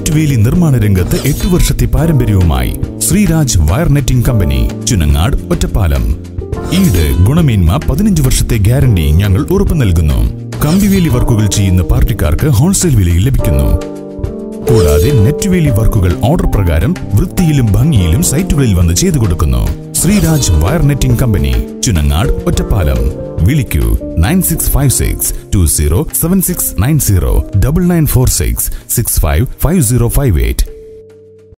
നെറ്റ്വേലി നിർമ്മാണ രംഗത്ത് എട്ടു വർഷത്തെ പാരമ്പര്യവുമായി Sreeraj wire netting company Chunangad Ottapalam ഈട് ഗുണമേന്മ പതിനഞ്ച് വർഷത്തെ ഗ്യാരണ്ടി ഞങ്ങൾ ഉറപ്പു നൽകുന്നു കമ്പിവേലി വർക്കുകൾ ചെയ്യുന്ന പാർട്ടിക്കാർക്ക് ഹോൾസെയിൽ വിലയിൽ ലഭിക്കുന്നു കൂടാതെ നെറ്റ്വേലി വർക്കുകൾ ഓർഡർ പ്രകാരം വൃത്തിയിലും ഭംഗിയിലും സൈറ്റുകളിൽ വന്ന് ചെയ്തു കൊടുക്കുന്നു Sreeraj wire netting company Chunangad Ottapalam വിളിക്കൂ nine six five six two zero seven six nine zero double nine four six six five five zero five eight